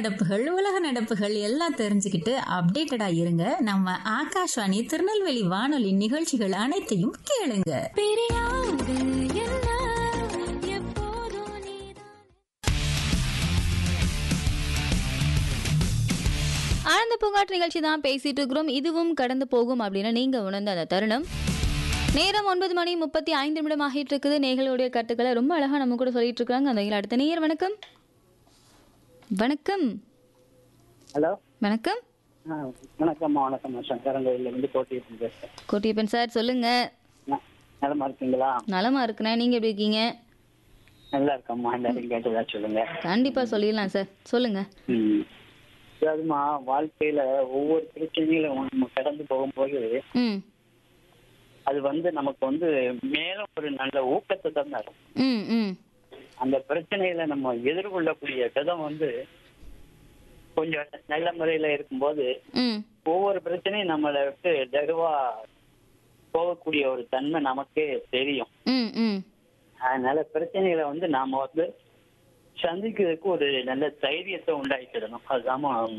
நடப்புகள் உலக நடப்புகள் எல்லாம் தெரிஞ்சுக்கிட்டு அப்டேட்டடா இருங்க நம்ம ஆகாஷ்வாணி திருநெல்வேலி வானொலி நிகழ்ச்சிகள் அனைத்தையும் கேளுங்க பிரியாது என்ன எப்போதும் நீதான் ஆனந்த பூங்காற்று நிகழ்ச்சி தான் பேசிட்டு இருக்கிறோம் இதுவும் கடந்து போகும் அப்படின்னு நீங்க உணர்ந்த அந்த தருணம் நேரம் ஒன்பது மணி முப்பத்தி ஐந்து நிமிடம் ஆகிட்டு இருக்குது நேர்களுடைய கட்டுக்களை ரொம்ப அழகா நம்ம கூட சொல்லிட்டு இருக்காங்க அந்த வகையில் அடுத்த நேயர் வணக்கம் வணக்கம் ஹலோ வணக்கம் ஆ வணக்கம்மா வணக்கம்மா சங்கரங்கோயிலேருந்து கோட்டிட்டு பேசுகிறேன் கோட்டியப்பன் சார் சொல்லுங்க நலமா இருக்கீங்களா நலமா இருக்கிறேன் நீங்க எப்படி இருக்கீங்க நல்லா இருக்கம்மா எல்லாரும் கேட்டதா சொல்லுங்க கண்டிப்பா சொல்லிடலாம் சார் சொல்லுங்க ம் அதாவதுமா வாழ்க்கையில ஒவ்வொரு பிரச்சனைகளும் நம்ம கடந்து போகும்போது ம் அது வந்து நமக்கு வந்து மேலும் ஒரு நல்ல ஊக்கத்தை தான் தரும் ம் ம் அந்த பிரச்சனைகளை நம்ம எதிர்கொள்ளக்கூடிய விதம் வந்து கொஞ்சம் நல்ல முறையில இருக்கும்போது ம் ஒவ்வொரு பிரச்சனையும் நம்மளை விட்டு லகுவா போகக்கூடிய ஒரு தன்மை நமக்கே தெரியும் ம் ம் அதனால பிரச்சனைகளை வந்து நாம வந்து சந்திக்கிறதுக்கு ஒரு நல்ல தைரியத்தை உண்டாக்கிடணும் அதுதான்